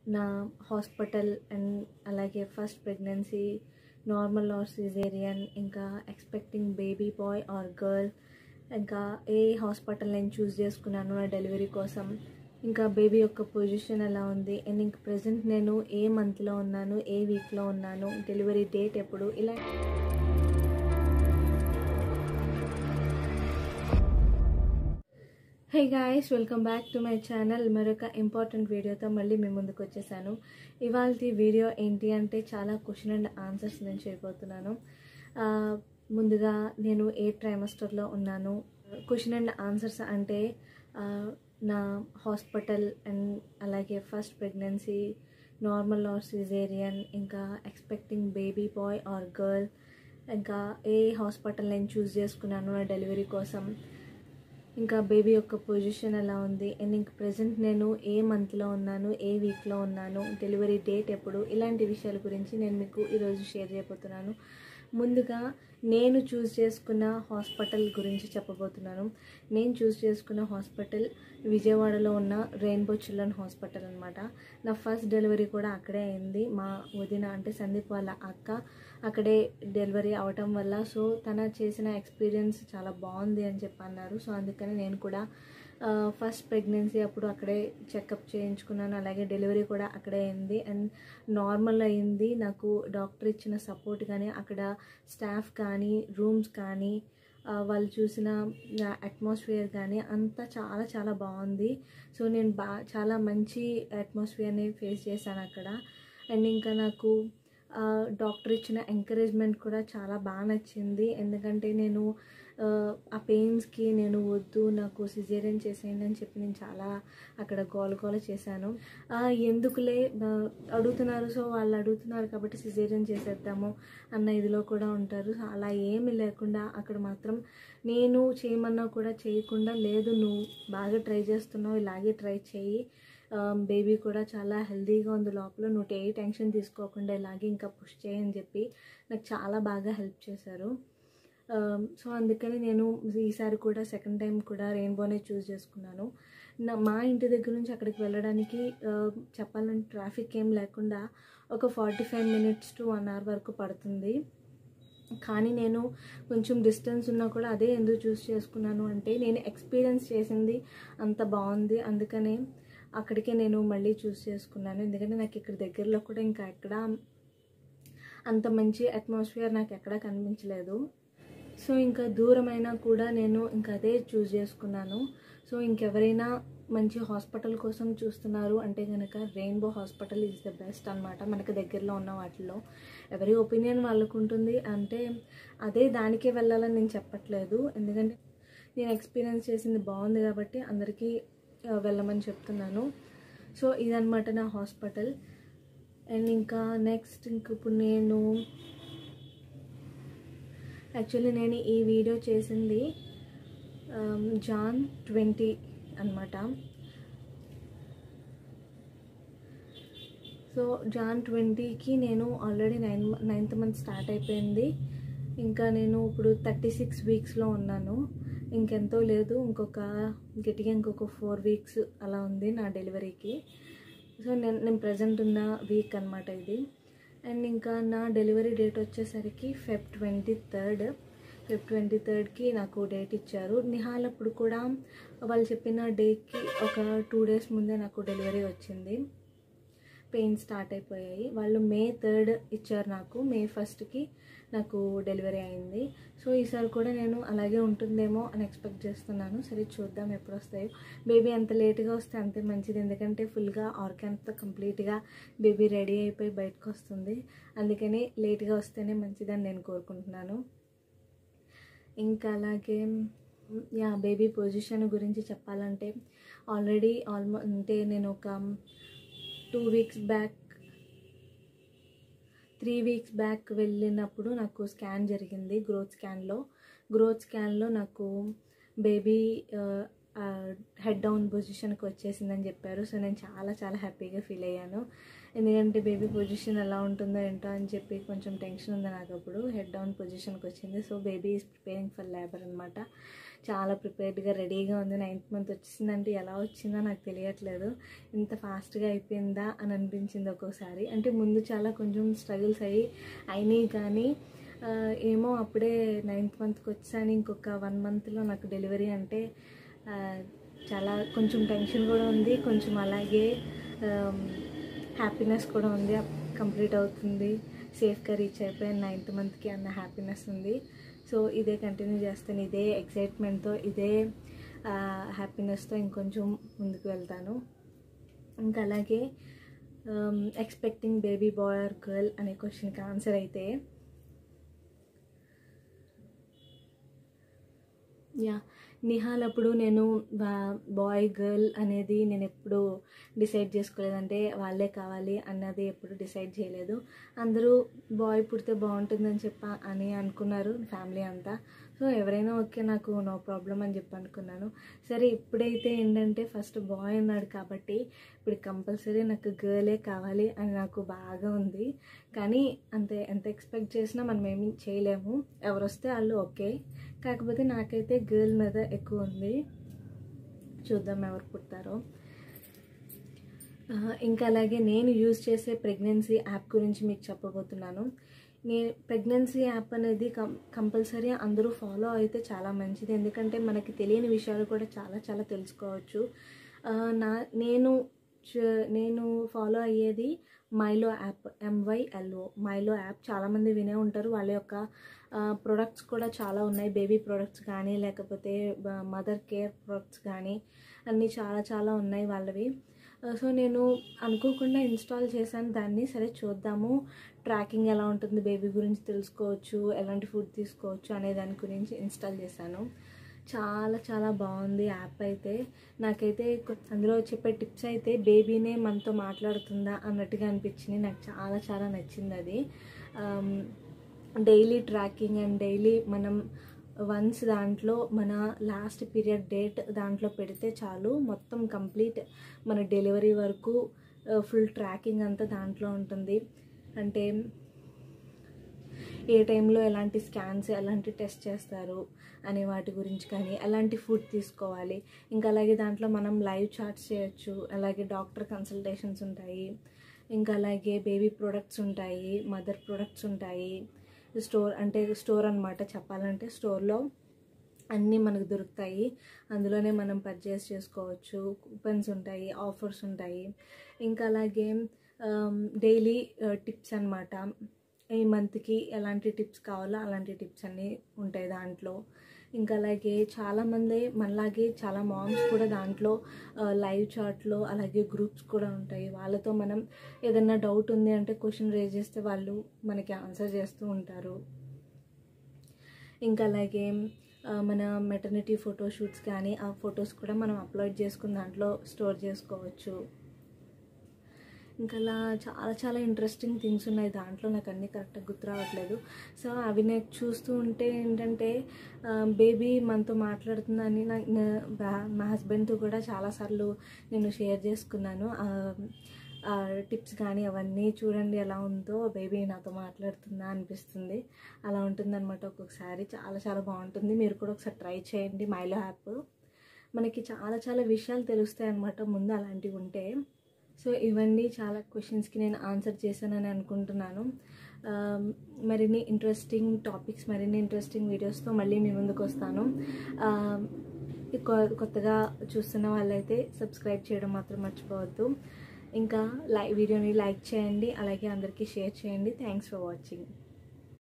నా hospital and అలాగే first pregnancy normal or caesarean ఇంకా expecting baby boy or girl ఇంకా ఏ హాస్పిటల్ నేను చూస్ చేసుకున్నాను నా డెలివరీ కోసం ఇంకా బేబీ యొక్క పొజిషన్ ఎలా ఉంది అండ్ ఇంక ప్రజెంట్ నేను ఏ మంత్లో ఉన్నాను ఏ వీక్లో ఉన్నాను డెలివరీ డేట్ ఎప్పుడు ఇలా hey guys welcome back to my channel మరొక ఇంపార్టెంట్ వీడియోతో మళ్ళీ మీ ముందుకు వచ్చేసాను ఇవాళ వీడియో ఏంటి అంటే చాలా క్వశ్చన్ అండ్ ఆన్సర్స్ నేను చేయబోతున్నాను ఆ, ముందుగా నేను ఏ ట్రైమస్టర్లో ఉన్నాను క్వశ్చన్ అండ్ ఆన్సర్స్ అంటే ఆ, నా హాస్పిటల్ అండ్ అలాగే first pregnancy normal or caesarean ఇంకా expecting baby boy or girl ఇంకా ఏ హాస్పిటల్ నేను చూస్ చేసుకున్నాను నా డెలివరీ కోసం ఇంకా బేబీ యొక్క పొజిషన్ ఎలా ఉంది అండ్ ఇంక ప్రజెంట్ నేను ఏ మంత్లో ఉన్నాను ఏ వీక్లో ఉన్నాను డెలివరీ డేట్ ఎప్పుడు ఇలాంటి విషయాల గురించి నేను మీకు ఈరోజు షేర్ చేయబోతున్నాను ముందుగా నేను చూస్ చేసుకున్న హాస్పిటల్ గురించి చెప్పబోతున్నాను నేను చూస్ చేసుకున్న హాస్పిటల్ విజయవాడలో ఉన్న రెయిన్బో చిల్డ్రన్ హాస్పిటల్ అనమాట నా ఫస్ట్ డెలివరీ కూడా అక్కడే అయింది మా వదిన అంటే సందీప్ వాళ్ళ అక్క అక్కడే డెలివరీ అవటం వల్ల సో తన చేసిన ఎక్స్పీరియన్స్ చాలా బాగుంది అని చెప్పి అన్నారు సో అందుకని నేను కూడా ఫస్ట్ ప్రెగ్నెన్సీ అప్పుడు అక్కడే చెకప్ చేయించుకున్నాను అలాగే డెలివరీ కూడా అక్కడే అయింది అండ్ నార్మల్ అయింది నాకు డాక్టర్ ఇచ్చిన సపోర్ట్ కానీ అక్కడ స్టాఫ్ కానీ రూమ్స్ కానీ ఆ, వాళ్ళు చూసిన అట్మాస్ఫియర్ కానీ అంతా చాలా చాలా బాగుంది సో నేను బా చాలా మంచి అట్మాస్ఫియర్ని ఫేస్ చేశాను అక్కడ అండ్ ఇంకా నాకు ఆ, డాక్టర్ ఇచ్చిన ఎంకరేజ్మెంట్ కూడా చాలా బాగా నచ్చింది ఎందుకంటే నేను ఆ, ఆ పెయిన్స్కి నేను వద్దు నాకు సిజేరియన్ చేసేయండి అని చెప్పి నేను చాలా అక్కడ గోల గోల చేశాను ఆ, ఎందుకులే ఆ, అడుగుతున్నారు సో వాళ్ళు అడుగుతున్నారు కాబట్టి సిజేరియన్ చేసేద్దాము అన్న ఇదిలో కూడా ఉంటారు సో అలా ఏమీ లేకుండా అక్కడ మాత్రం నేను చేయమన్నా కూడా చేయకుండా లేదు నువ్వు బాగా ట్రై చేస్తున్నావు ఇలాగే ట్రై చేయి బేబీ కూడా చాలా హెల్తీగా ఉంది లోపల నువ్వు ఏ టెన్షన్ తీసుకోకుండా ఇలాగే ఇంకా పుష్ చేయని చెప్పి నాకు చాలా బాగా హెల్ప్ చేశారు సో అందుకని నేను ఈసారి కూడా సెకండ్ టైం కూడా రెయిన్బోనే చూస్ చేసుకున్నాను నా మా ఇంటి దగ్గర నుంచి అక్కడికి వెళ్ళడానికి ఆ, చెప్పాలంటే ట్రాఫిక్ ఏం లేకుండా ఒక forty five minutes to one hour వరకు పడుతుంది కానీ నేను కొంచెం డిస్టెన్స్ ఉన్నా కూడా అదే ఎందుకు చూస్ చేసుకున్నాను అంటే నేను ఎక్స్పీరియన్స్ చేసింది అంత బాగుంది అందుకనే అక్కడికే నేను మళ్ళీ చూస్ చేసుకున్నాను ఎందుకంటే నాకు ఇక్కడ దగ్గరలో కూడా ఇంకా ఎక్కడ అంత మంచి అట్మాస్ఫియర్ నాకు ఎక్కడా కనిపించలేదు సో ఇంకా దూరమైనా కూడా నేను ఇంకా అదే చూస్ చేసుకున్నాను సో ఇంకెవరైనా మంచి హాస్పిటల్ కోసం చూస్తున్నారు అంటే కనుక rainbow hospital is the best అనమాట మనకు దగ్గరలో ఉన్న వాటిల్లో ఎవరి ఒపీనియన్ వాళ్ళకు ఉంటుంది అంటే అదే దానికే వెళ్ళాలని నేను చెప్పట్లేదు ఎందుకంటే నేను ఎక్స్పీరియన్స్ చేసింది బాగుంది కాబట్టి అందరికీ ఆ, వెళ్ళమని చెప్తున్నాను సో ఇదనమాట నా హాస్పిటల్ అండ్ ఇంకా నెక్స్ట్ ఇంక ఇప్పుడు నేను యాక్చువల్లీ నేను ఈ వీడియో చేసింది ఆమ్, జాన్ ట్వంటీ అనమాట సో జాన్ ట్వంటీకి నేను already nine ninth month start అయిపోయింది ఇంకా నేను ఇప్పుడు థర్టీ సిక్స్ వీక్స్లో ఉన్నాను ఇంకెంతో లేదు ఇంకొక గట్టిగా ఇంకొక ఫోర్ వీక్స్ అలా ఉంది నా డెలివరీకి సో నేను నేను ప్రజెంట్ ఉన్న వీక్ అనమాట ఇది అండ్ ఇంకా నా డెలివరీ డేట్ వచ్చేసరికి Feb twenty third Feb twenty థర్డ్కి నాకు డేట్ ఇచ్చారు నిహాల్ అప్పుడు కూడా వాళ్ళు చెప్పిన డేట్కి ఒక టూ డేస్ ముందే నాకు డెలివరీ వచ్చింది పెయిన్ స్టార్ట్ అయిపోయాయి వాళ్ళు మే థర్డ్ ఇచ్చారు నాకు మే ఫస్ట్కి నాకు డెలివరీ అయింది సో ఈసారి కూడా నేను అలాగే ఉంటుందేమో అని ఎక్స్పెక్ట్ చేస్తున్నాను సరే చూద్దాం ఎప్పుడు వస్తాయో బేబీ ఎంత లేట్గా వస్తే అంతే మంచిది ఎందుకంటే ఫుల్గా ఆర్గాన్తో కంప్లీట్గా బేబీ రెడీ అయిపోయి బయటకు వస్తుంది అందుకని లేట్గా వస్తేనే మంచిదని నేను కోరుకుంటున్నాను ఇంకా అలాగే యా బేబీ పొజిషన్ గురించి చెప్పాలంటే ఆల్రెడీ ఆల్మో అంటే నేను ఒక two weeks back three weeks back వెళ్ళినప్పుడు నాకు స్కాన్ జరిగింది గ్రోత్ స్కాన్లో గ్రోత్ స్కాన్లో నాకు బేబీ హెడ్ డౌన్ పొజిషన్కి వచ్చేసిందని చెప్పారు సో నేను చాలా చాలా హ్యాపీగా ఫీల్ అయ్యాను ఎందుకంటే బేబీ పొజిషన్ ఎలా ఉంటుందో ఏంటో అని చెప్పి కొంచెం టెన్షన్ ఉంది నాకు అప్పుడు హెడ్ డౌన్ పొజిషన్కి వచ్చింది so baby is preparing for labour అనమాట చాలా ప్రిపేర్డ్గా రెడీగా ఉంది నైన్త్ మంత్ వచ్చిందంటే ఎలా వచ్చిందో నాకు తెలియట్లేదు ఇంత ఫాస్ట్గా అయిపోయిందా అని అనిపించింది ఒక్కోసారి అంటే ముందు చాలా కొంచెం స్ట్రగుల్స్ అయ్యి అయినాయి కానీ ఆ, ఏమో అప్పుడే నైన్త్ మంత్కి వచ్చాను ఇంకొక వన్ మంత్లో నాకు డెలివరీ అంటే ఆ, చాలా కొంచెం టెన్షన్ కూడా ఉంది కొంచెం అలాగే హ్యాపీనెస్ కూడా ఉంది కంప్లీట్ అవుతుంది సేఫ్గా రీచ్ అయిపోయాను నైన్త్ మంత్కి అన్న హ్యాపీనెస్ ఉంది సో ఇదే కంటిన్యూ చేస్తాను ఇదే ఎక్సైట్మెంట్తో ఇదే హ్యాపీనెస్తో ఇంకొంచెం ముందుకు వెళ్తాను ఇంకా అలాగే expecting baby boy or girl అనే క్వశ్చన్కి ఆన్సర్ అయితే యా నిహాల్ అప్పుడు నేను బాయ్ గర్ల్ అనేది నేను ఎప్పుడు డిసైడ్ చేసుకోలేదంటే వాళ్ళే కావాలి అన్నది ఎప్పుడు డిసైడ్ చేయలేదు అందరూ బాయ్ పుడితే బాగుంటుందని చెప్ప అని అనుకున్నారు ఫ్యామిలీ అంతా సో ఎవరైనా ఓకే నాకు నో ప్రాబ్లం అని చెప్పి అనుకున్నాను సరే ఇప్పుడైతే ఏంటంటే ఫస్ట్ బాయ్ ఉన్నాడు కాబట్టి ఇప్పుడు కంపల్సరీ నాకు గర్లే కావాలి అని నాకు బాగా ఉంది కానీ అంతే ఎంత ఎక్స్పెక్ట్ చేసినా మనం ఏమీ చేయలేము ఎవరు వస్తే వాళ్ళు ఓకే కాకపోతే నాకైతే గర్ల్ మీద ఎక్కువ ఉంది చూద్దాం ఎవరు పుడతారో ఆ, ఇంకా అలాగే నేను యూజ్ చేసే ప్రెగ్నెన్సీ యాప్ గురించి మీకు చెప్పబోతున్నాను నే ప్రెగ్నెన్సీ యాప్ అనేది కం కంపల్సరీ అందరూ ఫాలో అయితే చాలా మంచిది ఎందుకంటే మనకి తెలియని విషయాలు కూడా చాలా చాలా తెలుసుకోవచ్చు ఆ, నా నేను చ- నేను ఫాలో అయ్యేది మైలో యాప్ ఎంవైఎల్ఓ మైలో యాప్ చాలామంది వినే ఉంటారు వాళ్ళ యొక్క ప్రొడక్ట్స్ కూడా చాలా ఉన్నాయి బేబీ ప్రొడక్ట్స్ కానీ లేకపోతే మదర్ కేర్ ప్రొడక్ట్స్ కానీ అన్నీ చాలా చాలా ఉన్నాయి వాళ్ళవి సో నేను అనుకోకుండా ఇన్స్టాల్ చేశాను దాన్ని సరే చూద్దాము ట్రాకింగ్ ఎలా ఉంటుంది బేబీ గురించి తెలుసుకోవచ్చు ఎలాంటి ఫుడ్ తీసుకోవచ్చు అనే దాని గురించి ఇన్స్టాల్ చేశాను చాలా చాలా బాగుంది యాప్ అయితే నాకైతే కొ- అందులో చెప్పే టిప్స్ అయితే బేబీనే మనతో మాట్లాడుతుందా అన్నట్టుగా అనిపించింది నాకు చాలా చాలా నచ్చింది అది డైలీ ట్రాకింగ్ అండ్ డైలీ మనం వన్స్ దాంట్లో మన లాస్ట్ పీరియడ్ డేట్ దాంట్లో పెడితే చాలు మొత్తం కంప్లీట్ మన డెలివరీ వరకు ఫుల్ ట్రాకింగ్ అంతా దాంట్లో ఉంటుంది అంటే ఏ టైంలో ఎలాంటి స్కాన్స్ ఎలాంటి టెస్ట్ చేస్తారు అనే వాటి గురించి కానీ ఎలాంటి ఫుడ్ తీసుకోవాలి ఇంకా అలాగే దాంట్లో మనం లైవ్ చార్ట్స్ చేయొచ్చు అలాగే డాక్టర్ కన్సల్టేషన్స్ ఉంటాయి ఇంకా అలాగే బేబీ ప్రొడక్ట్స్ ఉంటాయి మదర్ ప్రొడక్ట్స్ ఉంటాయి స్టోర్ అంటే స్టోర్ అనమాట చెప్పాలంటే స్టోర్లో అన్నీ మనకు దొరుకుతాయి అందులోనే మనం పర్చేస్ చేసుకోవచ్చు కూపన్స్ ఉంటాయి ఆఫర్స్ ఉంటాయి ఇంకా అలాగే డైలీ టిప్స్ అన్నమాట ఈ మంత్కి ఎలాంటి టిప్స్ కావాలో అలాంటి టిప్స్ అన్నీ ఉంటాయి దాంట్లో ఇంకా అలాగే చాలామంది మనలాగే చాలా మామ్స్ కూడా దాంట్లో లైవ్ చాట్లో అలాగే గ్రూప్స్ కూడా ఉంటాయి వాళ్ళతో మనం ఏదైనా డౌట్ ఉంది అంటే క్వశ్చన్ రేజ్ చేస్తే వాళ్ళు మనకి ఆన్సర్ చేస్తూ ఉంటారు ఇంకా అలాగే ఆ, మన మెటర్నిటీ ఫోటోషూట్స్ కానీ ఆ ఫొటోస్ కూడా మనం అప్లోడ్ చేసుకుని దాంట్లో స్టోర్ చేసుకోవచ్చు ఇంకా అలా చాలా చాలా ఇంట్రెస్టింగ్ థింగ్స్ ఉన్నాయి దాంట్లో నాకు అన్నీ కరెక్ట్గా గుర్తు రావట్లేదు సో అవి నేను చూస్తూ ఉంటే ఏంటంటే బేబీ మనతో మాట్లాడుతుందని నాకు నా- బా- మా హస్బెండ్తో కూడా చాలాసార్లు నేను షేర్ చేసుకున్నాను టిప్స్ కానీ అవన్నీ చూడండి ఎలా ఉందో బేబీ నాతో మాట్లాడుతుందా అనిపిస్తుంది అలా ఉంటుందన్నమాట ఒక్కొక్కసారి చాలా చాలా బాగుంటుంది మీరు కూడా ఒకసారి ట్రై చేయండి మైలో యాప్ మనకి చాలా చాలా విషయాలు తెలుస్తాయి అన్నమాట ముందు అలాంటివి ఉంటే సో ఇవన్నీ చాలా క్వశ్చన్స్కి నేను ఆన్సర్ చేశానని అనుకుంటున్నాను ఆ, మరిన్ని ఇంట్రెస్టింగ్ టాపిక్స్ మరిన్ని ఇంట్రెస్టింగ్ వీడియోస్తో మళ్ళీ మీ ముందుకు వస్తాను ఆ, కొ- కొత్తగా చూస్తున్న వాళ్ళైతే సబ్స్క్రైబ్ చేయడం మాత్రం మర్చిపోవద్దు ఇంకా లై వీడియోని లైక్ చేయండి అలాగే అందరికీ షేర్ చేయండి థ్యాంక్స్ ఫర్ వాచింగ్